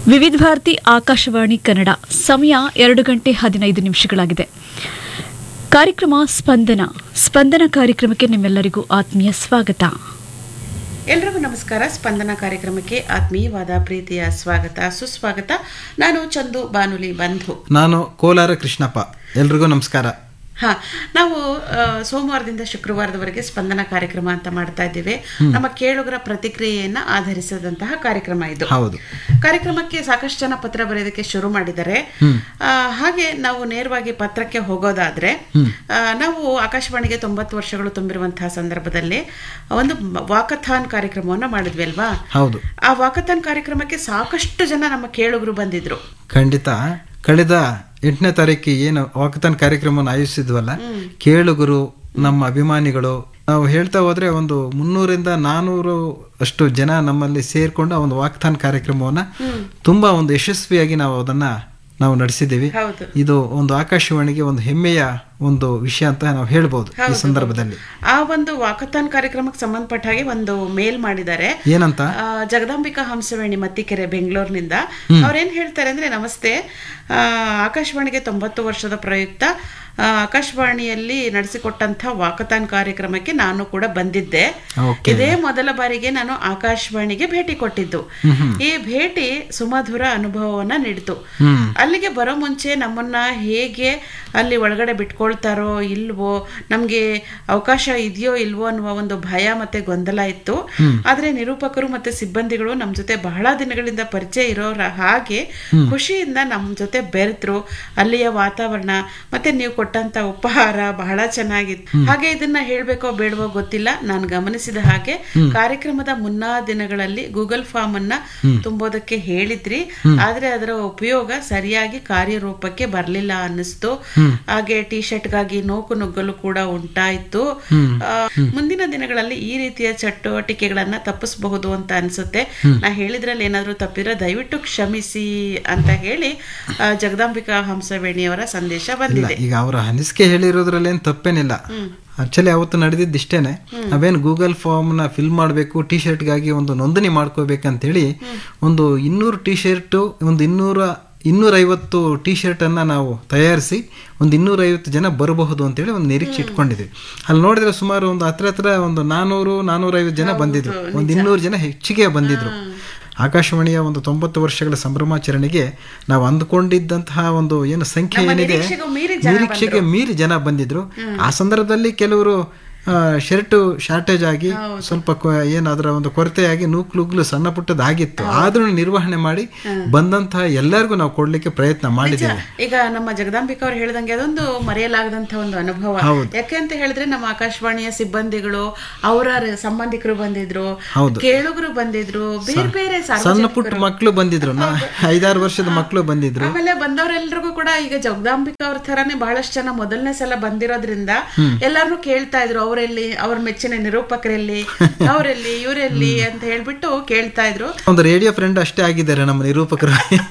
ವಿವಿಧ ಭಾರತಿ ಆಕಾಶವಾಣಿ ಕನ್ನಡ ಸಮಯ ಎರಡು ಗಂಟೆ ಹದಿನೈದು ನಿಮಿಷಗಳಾಗಿದೆ ಕಾರ್ಯಕ್ರಮ ಸ್ಪಂದನ ಸ್ಪಂದನ ಕಾರ್ಯಕ್ರಮಕ್ಕೆ ನಿಮ್ಮೆಲ್ಲರಿಗೂ ಆತ್ಮೀಯ ಸ್ವಾಗತ ಎಲ್ರಿಗೂ ನಮಸ್ಕಾರ ಸ್ಪಂದನ ಕಾರ್ಯಕ್ರಮಕ್ಕೆ ಆತ್ಮೀಯವಾದ ಪ್ರೀತಿಯ ಸ್ವಾಗತ ಸುಸ್ವಾಗತ ನಾನು ಚಂದು ಬಾನುಲಿ ಬಂಧು ನಾನು ಕೋಲಾರ ಕೃಷ್ಣಪ್ಪ ಎಲ್ರಿಗೂ ನಮಸ್ಕಾರ ಹಾ ನಾವು ಆ, ಸೋಮವಾರದಿಂದ ಶುಕ್ರವಾರದವರೆಗೆ ಸ್ಪಂದನ ಕಾರ್ಯಕ್ರಮ ಅಂತ ಮಾಡ್ತಾ ಇದ್ದೇವೆ ನಮ್ಮ ಕೇಳುಗರ ಪ್ರತಿಕ್ರಿಯೆಯನ್ನ ಆಧರಿಸಿದಂತಹ ಕಾರ್ಯಕ್ರಮ ಇದು ಹೌದು ಕಾರ್ಯಕ್ರಮಕ್ಕೆ ಸಾಕಷ್ಟು ಜನ ಪತ್ರ ಬರೆಯೋದಕ್ಕೆ ಶುರು ಮಾಡಿದ್ದಾರೆ ಆ, ಹಾಗೆ ನಾವು ನೇರವಾಗಿ ಪತ್ರಕ್ಕೆ ಹೋಗೋದಾದ್ರೆ ಆ, ನಾವು ಆಕಾಶವಾಣಿಗೆ ತೊಂಬತ್ತು ವರ್ಷಗಳು ತುಂಬಿರುವಂತಹ ಸಂದರ್ಭದಲ್ಲಿ ಒಂದು ವಾಕಥಾನ್ ಕಾರ್ಯಕ್ರಮವನ್ನ ಮಾಡಿದ್ವಿ ಅಲ್ವಾ ಹೌದು ಆ ವಾಕಥಾನ್ ಕಾರ್ಯಕ್ರಮಕ್ಕೆ ಸಾಕಷ್ಟು ಜನ ನಮ್ಮ ಕೇಳುಗರು ಬಂದಿದ್ರು ಖಂಡಿತ ಕಳೆದ ಎಂಟನೇ ತಾರೀಕು ಏನು ವಾಕಥಾನ್ ಕಾರ್ಯಕ್ರಮವನ್ನು ಆಯೋಜಿಸಿದ್ವಲ್ಲ ಕೇಳುಗರು ನಮ್ಮ ಅಭಿಮಾನಿಗಳು ನಾವು ಹೇಳ್ತಾ ಹೋದ್ರೆ ಒಂದು ಮುನ್ನೂರಿಂದ ನಾನೂರು ಅಷ್ಟು ಜನ ನಮ್ಮಲ್ಲಿ ಸೇರ್ಕೊಂಡು ಆ ಒಂದು ವಾಕಥಾನ್ ಕಾರ್ಯಕ್ರಮವನ್ನ ತುಂಬಾ ಒಂದು ಯಶಸ್ವಿಯಾಗಿ ನಾವು ಅದನ್ನ ನಾವು ನಡೆಸಿದ್ದೀವಿ ಹೌದು ಇದು ಒಂದು ಆಕಾಶವಾಣಿಗೆ ಒಂದು ಹೆಮ್ಮೆಯ ಒಂದು ವಿಷಯ ಅಂತ ನಾವು ಹೇಳ್ಬೋದು ಈ ಸಂದರ್ಭದಲ್ಲಿ ಆ ಒಂದು ವಾಕಥಾನ್ ಕಾರ್ಯಕ್ರಮಕ್ಕೆ ಸಂಬಂಧಪಟ್ಟ ಹಾಗೆ ಒಂದು ಮೇಲ್ ಮಾಡಿದ್ದಾರೆ ಏನಂತ ಆ, ಜಗದಾಂಬಿಕಾ ಹಂಸವೇಣಿ ಮತ್ತಿಕೆರೆ ಬೆಂಗಳೂರಿನಿಂದ ಅವ್ರೇನ್ ಹೇಳ್ತಾರೆ ಅಂದ್ರೆ ನಮಸ್ತೆ ಆ, ಆಕಾಶವಾಣಿಗೆ ತೊಂಬತ್ತು ವರ್ಷದ ಪ್ರಯುಕ್ತ ಆ, ಆಕಾಶವಾಣಿಯಲ್ಲಿ ನಡೆಸಿಕೊಟ್ಟಂತ ವಾಕಥಾನ್ ಕಾರ್ಯಕ್ರಮಕ್ಕೆ ನಾನು ಕೂಡ ಬಂದಿದ್ದೆ Okay. ಇದೇ ಮೊದಲ ಬಾರಿಗೆ ನಾನು ಆಕಾಶವಾಣಿಗೆ ಭೇಟಿ ಕೊಟ್ಟಿದ್ದು ಈ ಭೇಟಿ ಸುಮಧುರ ಅನುಭವವನ್ನ ನೀಡಿತು ಹ್ಮ್ ಅಲ್ಲಿಗೆ ಬರೋ ಮುಂಚೆ ನಮ್ಮನ್ನ ಹೇಗೆ ಅಲ್ಲಿ ಒಳಗಡೆ ಬಿಟ್ಕೊಳ್ತಾರೋ ಇಲ್ವೋ ನಮ್ಗೆ ಅವಕಾಶ ಇದೆಯೋ ಇಲ್ವೋ ಅನ್ನುವ ಒಂದು ಭಯ ಮತ್ತೆ ಗೊಂದಲ ಇತ್ತು ಆದ್ರೆ ನಿರೂಪಕರು ಮತ್ತೆ ಸಿಬ್ಬಂದಿಗಳು ನಮ್ ಜೊತೆ ಬಹಳ ದಿನಗಳಿಂದ ಪರಿಚಯ ಇರೋರ ಹಾಗೆ ಖುಷಿಯಿಂದ ನಮ್ ಜೊತೆ ಬೆರೆತ್ರು ಅಲ್ಲಿಯ ವಾತಾವರಣ ಮತ್ತೆ ನೀವು ಕೊಟ್ಟಂತ ಉಪಹಾರ ಬಹಳ ಚೆನ್ನಾಗಿತ್ತು ಹಾಗೆ ಇದನ್ನ ಹೇಳ್ಬೇಕೋ ಬೇಡವೋ ಗೊತ್ತಿಲ್ಲ ನಾನು ಗಮನಿಸಿದ ಹಾಗೆ ಕಾರ್ಯಕ್ರಮದ ಮುನ್ನಾ ದಿನಗಳಲ್ಲಿ ಗೂಗಲ್ ಫಾರ್ಮ್ ಅನ್ನ ತುಂಬೋದಕ್ಕೆ ಹೇಳಿದ್ರಿ ಆದ್ರೆ ಅದರ ಉಪಯೋಗ ಸರಿಯಾಗಿ ಕಾರ್ಯರೂಪಕ್ಕೆ ಬರ್ಲಿಲ್ಲ ಅನ್ನಿಸ್ತು ಹಾಗೆ ಟಿ ಶರ್ಟ್ಗಾಗಿ ನೋಕು ನುಗ್ಗಲು ಕೂಡ ಉಂಟಾಯ್ತು ಆ, ಮುಂದಿನ ದಿನಗಳಲ್ಲಿ ಈ ರೀತಿಯ ಚಟುವಟಿಕೆಗಳನ್ನ ತಪ್ಪಿಸಬಹುದು ಅಂತ ಅನ್ಸುತ್ತೆ ನಾ ಹೇಳಿದ್ರಲ್ಲಿ ಏನಾದ್ರೂ ತಪ್ಪಿರೋ ದಯವಿಟ್ಟು ಕ್ಷಮಿಸಿ ಅಂತ ಹೇಳಿ ಆ, ಜಗದಾಂಬಿಕಾ ಹಂಸವೇಣಿಯವರ ಸಂದೇಶ ಇಲ್ಲ ಬಂದಿದೆ ಈಗ ಅವರ ಅನಿಸಿಕೆ ಹೇಳಿರೋದ್ರಲ್ಲೇನು ತಪ್ಪೇನಿಲ್ಲ ಆಕ್ಚುಲಿ ಅವತ್ತು ನಡೆದಿದ್ದು ಇಷ್ಟೇನೆ ನಾವೇನು ಗೂಗಲ್ ಫಾರ್ಮ್ ನ ಫಿಲ್ ಮಾಡಬೇಕು ಟಿ ಶರ್ಟ್ಗಾಗಿ ಒಂದು ನೋಂದಣಿ ಮಾಡ್ಕೋಬೇಕಂತೇಳಿ ಒಂದು ಇನ್ನೂರು ಟಿ ಶರ್ಟ್ ಒಂದು ಇನ್ನೂರ ಇನ್ನೂರೈವತ್ತು ಟಿ ಶರ್ಟ್ ಅನ್ನ ನಾವು ತಯಾರಿಸಿ ಒಂದು ಇನ್ನೂರೈವತ್ತು ಜನ ಬರಬಹುದು ಅಂತೇಳಿ ಒಂದು ನಿರೀಕ್ಷೆ ಇಟ್ಕೊಂಡಿದ್ವಿ ಅಲ್ಲಿ ನೋಡಿದ್ರೆ ಸುಮಾರು ಒಂದು ಹತ್ರ ಹತ್ರ ಒಂದು ನಾನೂರು ನಾನೂರೈವತ್ತು ಜನ ಬಂದಿದ್ರು ಒಂದು ಇನ್ನೂರು ಜನ ಹೆಚ್ಚಿಗೆ ಬಂದಿದ್ರು ಆಕಾಶವಾಣಿಯ ಒಂದು ತೊಂಬತ್ತು ವರ್ಷಗಳ ಸಂಭ್ರಮಾಚರಣೆಗೆ ನಾವು ಅಂದ್ಕೊಂಡಿದ್ದಂತಹ ಒಂದು ಏನು ಸಂಖ್ಯೆ ಏನಿದೆ ನಿರೀಕ್ಷೆಗೂ ಮೀರಿ ಜನ ನಿರೀಕ್ಷೆಗೆ ಮೀರಿ ಜನ ಬಂದಿದ್ರು ಆ ಸಂದರ್ಭದಲ್ಲಿ ಕೆಲವರು ಶರ್ಟ್ ಶಾರ್ಟೇಜ್ ಆಗಿ ಸ್ವಲ್ಪ ಕೊ- ಏನು ಅದರ ಒಂದು ಕೊರತೆಯಾಗಿ ನೂಕ್ಲುಗ್ಲು ಸಣ್ಣ ಪುಟ್ಟದಾಗಿತ್ತು ಆದ್ರೂ ನಿರ್ವಹಣೆ ಮಾಡಿ ಬಂದಂತಹ ಎಲ್ಲರಿಗೂ ನಾವು ಕೊಡ್ಲಿಕ್ಕೆ ಪ್ರಯತ್ನ ಮಾಡಿದ್ದೇವೆ ಈಗ ನಮ್ಮ ಜಗದಾಂಬಿಕಾ ಅವ್ರು ಹೇಳ್ದಂಗೆ ಅದೊಂದು ಮರೆಯಲಾಗದಂತ ಒಂದು ಅನುಭವ ಹೌದು. ಯಾಕೆ ಅಂತ ಹೇಳಿದ್ರೆ ನಮ್ಮ ಆಕಾಶವಾಣಿಯ ಸಿಬ್ಬಂದಿಗಳು ಅವರ ಸಂಬಂಧಿಕರು ಬಂದಿದ್ರು ಹೌದು. ಕೇಳುಗರು ಬಂದಿದ್ರು ಬೇರೆ ಬೇರೆ ಸಣ್ಣ ಸಾರ್ವಜನಿಕರು ಪುಟ್ಟ ಮಕ್ಕಳು ಬಂದಿದ್ರು ನಾ ಐದಾರು ವರ್ಷದ ಮಕ್ಕಳು ಬಂದಿದ್ರು ಆಮೇಲೆ ಬಂದವರೆಲ್ರಿಗೂ ಕೂಡ ಈಗ ಜಗದಾಂಬಿಕಾ ಅವ್ರ ತರಾನೇ ಬಹಳಷ್ಟು ಜನ ಮೊದಲನೇ ಸಲ ಬಂದಿರೋದ್ರಿಂದ ಎಲ್ಲಾರು ಕೇಳ್ತಾ ಇದ್ರು ಅವರೆಲ್ಲಿ ಅವ್ರ ಮೆಚ್ಚಿನ ನಿರೂಪಕರೆಲ್ಲಿ ಅವರೆಲ್ಲಿ ಇವರೆಲ್ಲಿ ಅಂತ ಹೇಳ್ಬಿಟ್ಟು ಕೇಳ್ತಾ ಇದ್ರು ಒಂದು ರೇಡಿಯೋ ಫ್ರೆಂಡ್ ಅಷ್ಟೇ ಆಗಿದ್ದಾರೆ ನಮ್ಮ ನಿರೂಪಕರು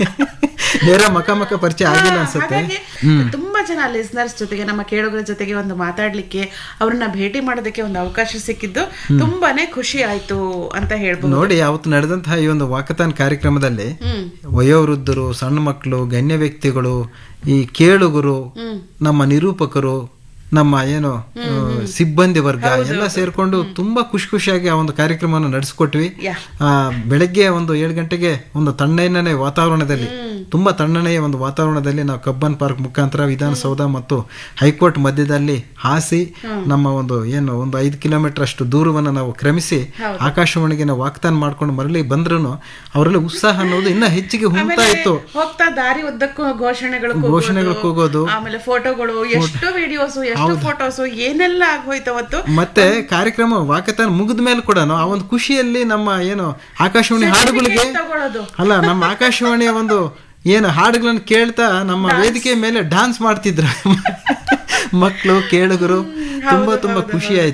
ನೇರ ಮಕ ಮಕ ಪರಿಚಯ ಆಗಿಲ್ಲ ಅನ್ಸುತ್ತೆ ಹಾಗಾಗಿ ತುಂಬಾ ಜನ ಲಿಸ್ನರ್ಸ್ ಜೊತೆಗೆ ನಮ್ಮ ಕೇಳುಗರ ಜೊತೆಗೆ ಒಂದು ಮಾತಾಡ್ಲಿಕ್ಕೆ ಅವ್ರನ್ನ ಭೇಟಿ ಮಾಡೋದಕ್ಕೆ ಒಂದು ಅವಕಾಶ ಸಿಕ್ಕಿದ್ದು ತುಂಬಾನೇ ಖುಷಿ ಆಯ್ತು ಅಂತ ಹೇಳ್ಬೋದು ನೋಡಿ ಅವತ್ತು ನಡೆದಂತಹ ಈ ಒಂದು ವಾಕಥಾನ್ ಕಾರ್ಯಕ್ರಮದಲ್ಲಿ ಹ್ಮ್ ವಯೋವೃದ್ಧರು ಸಣ್ಣ ಮಕ್ಕಳು ಗಣ್ಯ ವ್ಯಕ್ತಿಗಳು ಈ ಕೇಳುಗರು ನಮ್ಮ ನಿರೂಪಕರು ನಮ್ಮ ಏನು ಆ, ಸಿಬ್ಬಂದಿ ವರ್ಗ ಎಲ್ಲ ಸೇರ್ಕೊಂಡು ತುಂಬಾ ಖುಷಿ ಖುಷಿಯಾಗಿ ಆ ಒಂದು ಕಾರ್ಯಕ್ರಮವನ್ನು ನಡೆಸ್ಕೊಟ್ವಿ ಯಾ. ಆ ಬೆಳಗ್ಗೆ ಒಂದು ಏಳು ಗಂಟೆಗೆ ಒಂದು ತಣ್ಣನೆ ವಾತಾವರಣದಲ್ಲಿ ತುಂಬಾ ತಣ್ಣನೆಯ ಒಂದು ವಾತಾವರಣದಲ್ಲಿ ನಾವು ಕಬ್ಬನ್ ಪಾರ್ಕ್ ಮುಖಾಂತರ ವಿಧಾನಸೌಧ ಮತ್ತು ಹೈಕೋರ್ಟ್ ಮಧ್ಯದಲ್ಲಿ ಹಾಸಿ ನಮ್ಮ ಒಂದು ಏನು ಒಂದು ಐದು ಕಿಲೋಮೀಟರ್ ಅಷ್ಟು ದೂರವನ್ನು ನಾವು ಕ್ರಮಿಸಿ ಆಕಾಶವಾಣಿಗೆ ನಾವು ವಾಗ್ದಾನ ಮಾಡ್ಕೊಂಡು ಮರಳಿ ಬಂದ್ರು ಅವರಲ್ಲಿ ಉತ್ಸಾಹ ಅನ್ನೋದು ಇನ್ನ ಹೆಚ್ಚಿಗೆ ಹುಮ್ತಾ ಇತ್ತು ಹೋಗ್ತಾ ದಾರಿ ಉದ್ದಕ್ಕೂ ಘೋಷಣೆಗಳು ಕೂಗೋದು, ಘೋಷಣೆಗಳು ಕೂಗೋದು ಆಮೇಲೆ ಫೋಟೋಗಳು ಎಷ್ಟು ವಿಡಿಯೋಸ್ ಎಷ್ಟು ಫೋಟೋಸ್ ಏನೆಲ್ಲ ಆಗೋಯ್ತು ಅವತ್ತು ಮತ್ತೆ ಕಾರ್ಯಕ್ರಮ ವಾಕತಾನ್ ಮುಗಿದ ಮೇಲೆ ಕೂಡ ಆ ಒಂದು ಖುಷಿಯಲ್ಲಿ ನಮ್ಮ ಏನು ಆಕಾಶವಾಣಿ ಹಾಡುಗಳಿಗೆ ತಗೊಳ್ಳೋದು ಅಲ್ಲ ನಮ್ಮ ಆಕಾಶವಾಣಿಯ ಒಂದು ಏನು ಹಾಡುಗಳನ್ನು ಕೇಳ್ತಾ ನಮ್ಮ ವೇದಿಕೆ ಮೇಲೆ ಡಾನ್ಸ್ ಮಾಡ್ತಿದ್ರು ಮಕ್ಕಳು ಕೇಳುಗರು ತುಂಬಾ ತುಂಬಾ ಖುಷಿ ಆಯ್ತು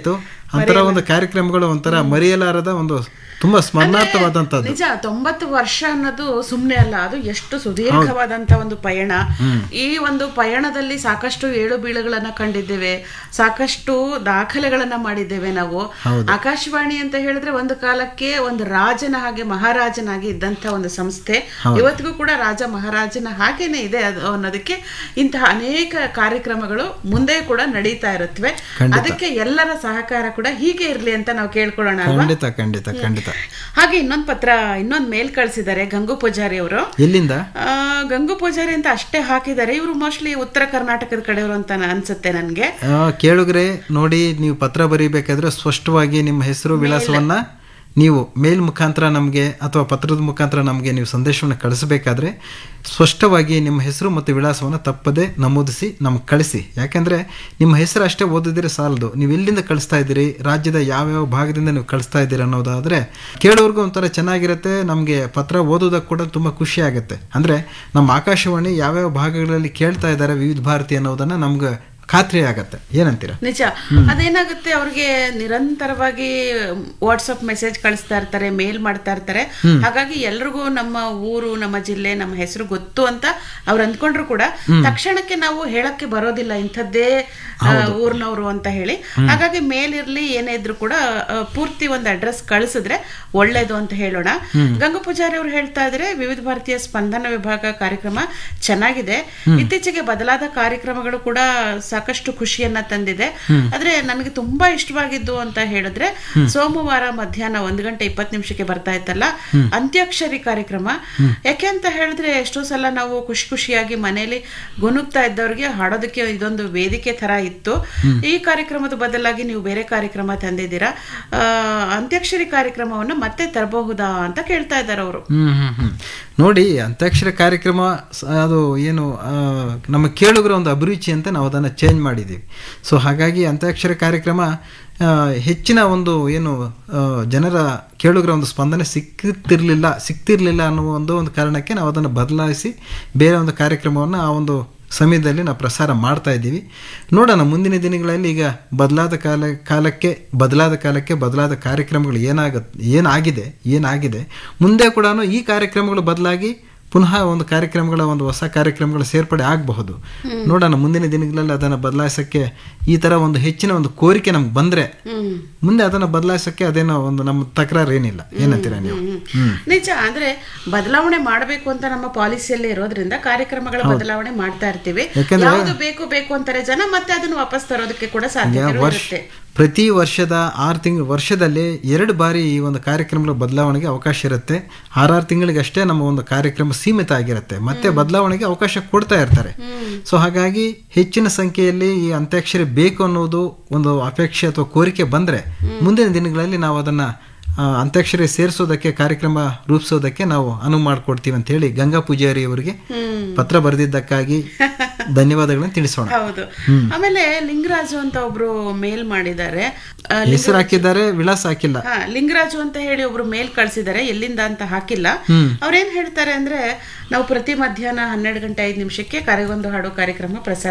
ಅಂತರ ಒಂದು ಕಾರ್ಯಕ್ರಮಗಳು ಒಂಥರ ಮರೆಯಲಾರದ ಒಂದು ತುಂಬಾ ಸ್ಮರಣಾರ್ಥವಾದಂಥದ್ದು ನಿಜ ತೊಂಬತ್ತು ವರ್ಷ ಅನ್ನೋದು ಸುಮ್ನೆ ಅಲ್ಲ ಅದು ಎಷ್ಟು ಸುದೀರ್ಘವಾದಂತ ಒಂದು ಪಯಣ ಈ ಒಂದು ಪಯಣದಲ್ಲಿ ಸಾಕಷ್ಟು ಏಳು ಬೀಳುಗಳನ್ನ ಕಂಡಿದ್ದೇವೆ ಸಾಕಷ್ಟು ದಾಖಲೆಗಳನ್ನ ಮಾಡಿದ್ದೇವೆ ನಾವು ಆಕಾಶವಾಣಿ ಅಂತ ಹೇಳಿದ್ರೆ ಒಂದು ಕಾಲಕ್ಕೆ ಒಂದು ರಾಜನ ಹಾಗೆ ಮಹಾರಾಜನಾಗಿ ಇದ್ದಂತ ಒಂದು ಸಂಸ್ಥೆ ಇವತ್ತಿಗೂ ಕೂಡ ರಾಜ ಮಹಾರಾಜನ ಹಾಗೇನೆ ಇದೆ ಅದು ಅನ್ನೋದಕ್ಕೆ ಇಂತಹ ಅನೇಕ ಕಾರ್ಯಕ್ರಮಗಳು ಮುಂದೆ ಕೂಡ ನಡೀತಾ ಇರುತ್ತವೆ ಅದಕ್ಕೆ ಎಲ್ಲರ ಸಹಕಾರ ಕೂಡ ಹೀಗೆ ಇರ್ಲಿ ಅಂತ ನಾವು ಕೇಳ್ಕೊಳ್ಳೋಣ ಅಲ್ವಾ ಖಂಡಿತ ಖಂಡಿತ ಖಂಡಿತ ಹಾಗೆ ಇನ್ನೊಂದ್ ಪತ್ರ ಇನ್ನೊಂದ್ ಮೇಲ್ ಕಳ್ಸಿದ್ದಾರೆ ಗಂಗು ಪೂಜಾರಿ ಅವರು ಎಲ್ಲಿಂದ ಗಂಗು ಪೂಜಾರಿ ಅಂತ ಅಷ್ಟೇ ಹಾಕಿದ್ದಾರೆ ಇವರು ಮೋಸ್ಟ್ಲಿ ಉತ್ತರ ಕರ್ನಾಟಕದ ಕಡೆಯವರು ಅಂತ ನ- ಅನ್ಸುತ್ತೆ ನನ್ಗೆ ಆ, ಕೇಳುಗರೆ ನೋಡಿ ನೀವು ಪತ್ರ ಬರೀಬೇಕಾದ್ರೆ ಸ್ಪಷ್ಟವಾಗಿ ನಿಮ್ಮ ಹೆಸರು ವಿಳಾಸವನ್ನ ನೀವು ಮೇಲ್ ಮುಖಾಂತರ ನಮಗೆ ಅಥವಾ ಪತ್ರದ ಮುಖಾಂತರ ನಮಗೆ ನೀವು ಸಂದೇಶವನ್ನು ಕಳಿಸಬೇಕಾದ್ರೆ ಸ್ಪಷ್ಟವಾಗಿ ನಿಮ್ಮ ಹೆಸರು ಮತ್ತು ವಿಳಾಸವನ್ನು ತಪ್ಪದೆ ನಮೂದಿಸಿ ನಮ್ಗೆ ಕಳಿಸಿ ಯಾಕೆಂದ್ರೆ ನಿಮ್ಮ ಹೆಸರು ಅಷ್ಟೇ ಓದಿದ್ರೆ ಸಾಲದು ನೀವು ಎಲ್ಲಿಂದ ಕಳಿಸ್ತಾ ಇದ್ದೀರಿ ರಾಜ್ಯದ ಯಾವ್ಯಾವ ಭಾಗದಿಂದ ನೀವು ಕಳಿಸ್ತಾ ಇದ್ದೀರಿ ಅನ್ನೋದಾದ್ರೆ ಕೇಳೋರ್ಗೂ ಒಂಥರ ಚೆನ್ನಾಗಿರುತ್ತೆ ನಮಗೆ ಪತ್ರ ಓದೋದಕ್ಕೆ ಕೂಡ ತುಂಬ ಖುಷಿ ಆಗುತ್ತೆ ಅಂದ್ರೆ ನಮ್ಮ ಆಕಾಶವಾಣಿ ಯಾವ್ಯಾವ ಭಾಗಗಳಲ್ಲಿ ಕೇಳ್ತಾ ಇದ್ದಾರೆ ವಿವಿಧ ಭಾರತಿ ಅನ್ನೋದನ್ನ ನಮ್ಗೆ ಖಾತ್ರಿ ಆಗತ್ತೆ ಏನಂತೀರಾ ನಿಜ ಅದೇನಾಗುತ್ತೆ ಅವ್ರಿಗೆ ನಿರಂತರವಾಗಿ ವಾಟ್ಸಪ್ ಮೆಸೇಜ್ ಕಳಿಸ್ತಾ ಇರ್ತಾರೆ ಮೇಲ್ ಮಾಡ್ತಾ ಇರ್ತಾರೆ ಹಾಗಾಗಿ ಎಲ್ರಿಗೂ ನಮ್ಮ ಊರು ನಮ್ಮ ಜಿಲ್ಲೆ ನಮ್ಮ ಹೆಸರು ಗೊತ್ತು ಅಂತ ಅವ್ರು ಅಂದ್ಕೊಂಡ್ರು ಕೂಡ ತಕ್ಷಣಕ್ಕೆ ನಾವು ಹೇಳಕ್ಕೆ ಬರೋದಿಲ್ಲ ಇಂಥದ್ದೇ ಆ, ಊರ್ನವ್ರು ಅಂತ ಹೇಳಿ ಹಾಗಾಗಿ ಮೇಲ್ ಇರ್ಲಿ ಏನೇ ಇದ್ರು ಕೂಡ ಆ, ಪೂರ್ತಿ ಒಂದು ಅಡ್ರೆಸ್ ಕಳಿಸಿದ್ರೆ ಒಳ್ಳೇದು ಅಂತ ಹೇಳೋಣ ಗಂಗು ಪೂಜಾರಿ ಅವರು ಹೇಳ್ತಾ ಇದ್ರೆ ವಿವಿಧ ಭಾರತೀಯ ಸ್ಪಂದನ ವಿಭಾಗ ಕಾರ್ಯಕ್ರಮ ಚೆನ್ನಾಗಿದೆ ಇತ್ತೀಚೆಗೆ ಬದಲಾದ ಕಾರ್ಯಕ್ರಮಗಳು ಕೂಡ ಸಾಕಷ್ಟು ಖುಷಿಯನ್ನ ತಂದಿದೆ ಆದ್ರೆ ನನಗೆ ತುಂಬಾ ಇಷ್ಟವಾಗಿದ್ದು ಅಂತ ಹೇಳಿದ್ರೆ ಸೋಮವಾರ ಮಧ್ಯಾಹ್ನ ಒಂದ್ ಗಂಟೆ ಇಪ್ಪತ್ತು ನಿಮಿಷಕ್ಕೆ ಬರ್ತಾ ಇತ್ತಲ್ಲ ಅಂತ್ಯಾಕ್ಷರಿ ಕಾರ್ಯಕ್ರಮ ಯಾಕೆ ಅಂತ ಹೇಳಿದ್ರೆ ಎಷ್ಟೋ ಸಲ ನಾವು ಖುಷಿ ಖುಷಿಯಾಗಿ ಮನೆಯಲ್ಲಿ ಗುನುಗ್ತಾ ಇದ್ದವ್ರಿಗೆ ಹಾಡೋದಕ್ಕೆ ಇದೊಂದು ವೇದಿಕೆ ತರ ಇತ್ತು ಈ ಕಾರ್ಯಕ್ರಮದ ಬದಲಾಗಿ ನೀವು ಬೇರೆ ಕಾರ್ಯಕ್ರಮ ತಂದಿದ್ದೀರಾ ಆ, ಅಂತ್ಯಾಕ್ಷರಿ ಕಾರ್ಯಕ್ರಮವನ್ನು ಮತ್ತೆ ತರಬಹುದಾ ಅಂತ ಕೇಳ್ತಾ ಇದ್ದಾರೆ ಅವರು ಹ್ಮ್ ಹ್ಮ್ ಹ್ಮ್ ನೋಡಿ ಅಂತ್ಯಾಕ್ಷರ ಕಾರ್ಯಕ್ರಮ ಸ- ಅದು ಏನು ಆ, ನಮ್ಮ ಕೇಳುಗರ ಒಂದು ಅಭಿರುಚಿ ಅಂತ ನಾವು ಅದನ್ನು ಚೇಂಜ್ ಮಾಡಿದ್ದೀವಿ ಸೊ ಹಾಗಾಗಿ ಅಂತ್ಯಾಕ್ಷರ ಕಾರ್ಯಕ್ರಮ ಆ, ಹೆಚ್ಚಿನ ಒಂದು ಏನು ಆ, ಜನರ ಕೇಳುಗರ ಒಂದು ಸ್ಪಂದನೆ ಸಿಕ್ತಿರ್ಲಿಲ್ಲ ಸಿಕ್ತಿರ್ಲಿಲ್ಲ ಅನ್ನುವ ಒಂದು ಒಂದು ಕಾರಣಕ್ಕೆ ನಾವು ಅದನ್ನು ಬದಲಾಯಿಸಿ ಬೇರೆ ಒಂದು ಕಾರ್ಯಕ್ರಮವನ್ನು ಆ ಒಂದು ಸಮಯದಲ್ಲಿ ನಾವು ಪ್ರಸಾರ ಮಾಡ್ತಾ ಇದ್ದೀವಿ ನೋಡೋಣ ಮುಂದಿನ ದಿನಗಳಲ್ಲಿ ಈಗ ಬದಲಾದ ಕಾಲ ಕಾಲಕ್ಕೆ ಬದಲಾದ ಕಾಲಕ್ಕೆ ಬದಲಾದ ಕಾರ್ಯಕ್ರಮಗಳು ಏನಾಗುತ್ತೆ ಏನಾಗಿದೆ ಏನಾಗಿದೆ ಮುಂದೆ ಕೂಡ ಈ ಕಾರ್ಯಕ್ರಮಗಳು ಬದಲಾಗಿ ಪುನಃ ಒಂದು ಕಾರ್ಯಕ್ರಮಗಳ ಒಂದು ಹೊಸ ಕಾರ್ಯಕ್ರಮಗಳ ಸೇರ್ಪಡೆ ಆಗಬಹುದು ನೋಡೋಣ ಮುಂದಿನ ದಿನಗಳಲ್ಲಿ ಅದನ್ನು ಬದಲಾಯಿಸಕ್ಕೆ ಈ ತರ ಒಂದು ಹೆಚ್ಚಿನ ಒಂದು ಕೋರಿಕೆ ನಮ್ಗೆ ಬಂದ್ರೆ ಮುಂದೆ ಅದನ್ನು ಬದಲಾಯಿಸಕ್ಕೆ ಅದೇನೋ ಒಂದು ನಮ್ಮ ತಕರಾರು ಏನಿಲ್ಲ ಏನಂತೀರಾ ನೀವು ಹ್ಮ್ ನಿಜ ಅಂದ್ರೆ ಬದಲಾವಣೆ ಮಾಡಬೇಕು ಅಂತ ನಮ್ಮ ಪಾಲಿಸಿಯಲ್ಲಿ ಇರೋದ್ರಿಂದ ಕಾರ್ಯಕ್ರಮಗಳ ಬದಲಾವಣೆ ಮಾಡ್ತಾ ಇರ್ತೀವಿ ಯಾಕಂದ್ರೆ- ಯಾವ್ದು ಬೇಕು ಬೇಕು ಅಂತಾರೆ ಜನ ಮತ್ತೆ ಅದನ್ನು ವಾಪಸ್ ತರೋದಕ್ಕೆ ಕೂಡ ಸಾಧ್ಯತೆ ವರ್ಷ ಇರುತ್ತೆ ಪ್ರತಿ ವರ್ಷದ ಆರು ತಿಂಗಳು ವರ್ಷದಲ್ಲಿ ಎರಡು ಬಾರಿ ಈ ಒಂದು ಕಾರ್ಯಕ್ರಮಗಳ ಬದಲಾವಣೆಗೆ ಅವಕಾಶ ಇರುತ್ತೆ ಆರಾರು ತಿಂಗಳಿಗಷ್ಟೇ ನಮ್ಮ ಒಂದು ಕಾರ್ಯಕ್ರಮ ಸೀಮಿತ ಆಗಿರುತ್ತೆ ಮತ್ತೆ ಬದಲಾವಣೆಗೆ ಅವಕಾಶ ಕೊಡ್ತಾ ಇರ್ತಾರೆ ಸೊ ಹಾಗಾಗಿ ಹೆಚ್ಚಿನ ಸಂಖ್ಯೆಯಲ್ಲಿ ಈ ಅಂತ್ಯಾಕ್ಷರಿ ಬೇಕು ಅನ್ನೋದು ಒಂದು ಅಪೇಕ್ಷೆ ಅಥವಾ ಕೋರಿಕೆ ಬಂದ್ರೆ ಮುಂದಿನ ದಿನಗಳಲ್ಲಿ ನಾವು ಅದನ್ನ ಆ, ಅಂತ್ಯಾಕ್ಷರಿ ಸೇರಿಸೋದಕ್ಕೆ ಕಾರ್ಯಕ್ರಮ ರೂಪಿಸೋದಕ್ಕೆ ನಾವು ಅನುವು ಮಾಡಿಕೊಡ್ತೀವಿ ಅಂತ ಹೇಳಿ ಗಂಗಾ ಪೂಜಾರಿ ಅವರಿಗೆ ಪತ್ರ ಬರೆದಿದ್ದಕ್ಕಾಗಿ ಧನ್ಯವಾದಗಳನ್ನು ತಿಳಿಸೋಣ ಹೌದು ಆಮೇಲೆ ಲಿಂಗರಾಜು ಅಂತ ಒಬ್ರು ಮೇಲ್ ಮಾಡಿದ್ದಾರೆ ಆ, ಹೆಸರು ಹಾಕಿದ್ದಾರೆ ವಿಳಾಸ ಹಾಕಿಲ್ಲ ಹಾ ಲಿಂಗರಾಜು ಅಂತ ಹೇಳಿ ಒಬ್ರು ಮೇಲ್ ಕಳ್ಸಿದ್ದಾರೆ ಎಲ್ಲಿಂದ ಅಂತ ಹಾಕಿಲ್ಲ ಅವ್ರೇನ್ ಹೇಳ್ತಾರೆ ಅಂದ್ರೆ ನಾವು ಪ್ರತಿ ಮಧ್ಯಾಹ್ನ ಹನ್ನೆರಡು ಗಂಟೆ ಐದು ನಿಮಿಷಕ್ಕೆ ಕರೆಗೊಂದು ಹಾಡು ಕಾರ್ಯಕ್ರಮ ಪ್ರಸಾರ